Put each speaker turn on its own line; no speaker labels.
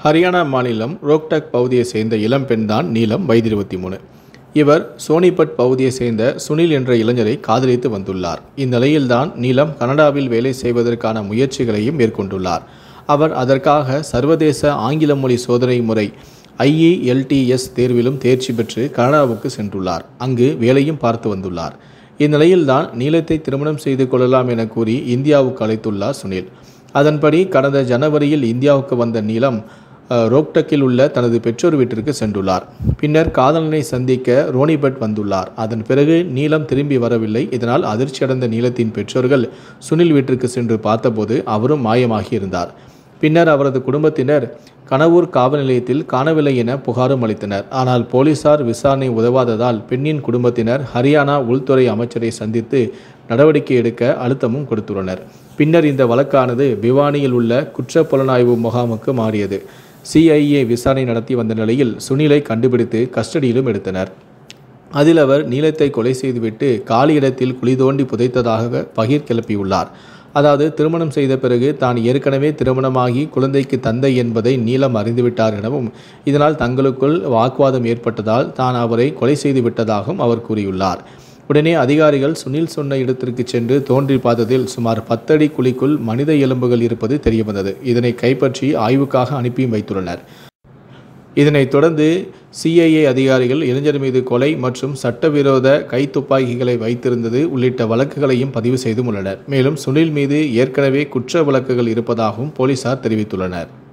ஹரியானா மாநிலம் ரோக்டக் பகுதியை சேர்ந்த இளம்பெண் தான் நீலம் வயது இருபத்தி மூணு இவர் சோனிபட் பகுதியை சேர்ந்த சுனில் என்ற இளைஞரை காதலித்து வந்துள்ளார் இந்நிலையில்தான் நீலம் கனடாவில் வேலை செய்வதற்கான முயற்சிகளையும் மேற்கொண்டுள்ளார் அவர் அதற்காக சர்வதேச ஆங்கில மொழி சோதனை முறை ஐஇஎல்டிஎஸ் தேர்விலும் தேர்ச்சி பெற்று கனடாவுக்கு சென்றுள்ளார் அங்கு வேலையும் பார்த்து வந்துள்ளார் இந்நிலையில்தான் நீலத்தை திருமணம் செய்து கொள்ளலாம் என கூறி இந்தியாவுக்கு அழைத்துள்ளார் சுனில் அதன்படி கடந்த ஜனவரியில் இந்தியாவுக்கு வந்த நீலம் அஹ், ரோக்டக்கில் உள்ள தனது பெற்றோர் வீட்டிற்கு சென்றுள்ளார் பின்னர் காதலனை சந்திக்க ரோனிபட் வந்துள்ளார் அதன் பிறகு நீலம் திரும்பி வரவில்லை இதனால் அதிர்ச்சியடைந்த நீலத்தின் பெற்றோர்கள் சுனில் வீட்டிற்கு சென்று பார்த்தபோது அவரும் மாயமாகி இருந்தார் பின்னர் அவரது குடும்பத்தினர் கனவூர் காவல் நிலையத்தில் காணவில்லை என புகாரும் அளித்தனர் ஆனால் போலீசார் விசாரணை உதவாததால் பெண்ணின் குடும்பத்தினர் ஹரியானா உள்துறை அமைச்சரை சந்தித்து நடவடிக்கை எடுக்க அழுத்தமும் கொடுத்துள்ளனர் பின்னர் இந்த வழக்கானது பிவானியில் உள்ள குற்றப் புலனாய்வு முகாமுக்கு மாறியது சிஐஏ விசாரணை நடத்தி வந்த நிலையில் சுனிலை கண்டுபிடித்து கஸ்டடியிலும் எடுத்தனர் அதில் அவர் நீலத்தை கொலை செய்துவிட்டு காலி இடத்தில் குழி தோண்டி புதைத்ததாக பகீர் கிளப்பியுள்ளார் அதாவது திருமணம் செய்த பிறகு தான் ஏற்கனவே திருமணமாகி குழந்தைக்கு தந்தை என்பதை நீலம் அறிந்துவிட்டார் எனவும் இதனால் தங்களுக்குள் வாக்குவாதம் ஏற்பட்டதால் தான் அவரை கொலை செய்து விட்டதாகவும் அவர் கூறியுள்ளார் உடனே அதிகாரிகள் சுனில் சொன்ன இடத்திற்கு சென்று தோன்றி பார்த்ததில் சுமார் பத்தடி குழிக்குள் மனித எலும்புகள் இருப்பது தெரியவந்தது இதனை கைப்பற்றி ஆய்வுக்காக அனுப்பியும் வைத்துள்ளனர் இதனைத் தொடர்ந்து சிஐஏ அதிகாரிகள் இளைஞர் மீது கொலை மற்றும் சட்டவிரோத கைத்துப்பாக்கிகளை வைத்திருந்தது உள்ளிட்ட வழக்குகளையும் பதிவு செய்தும் உள்ளனர் மேலும் சுனில் மீது ஏற்கனவே குற்ற வழக்குகள் இருப்பதாகவும் போலீசார் தெரிவித்துள்ளனர்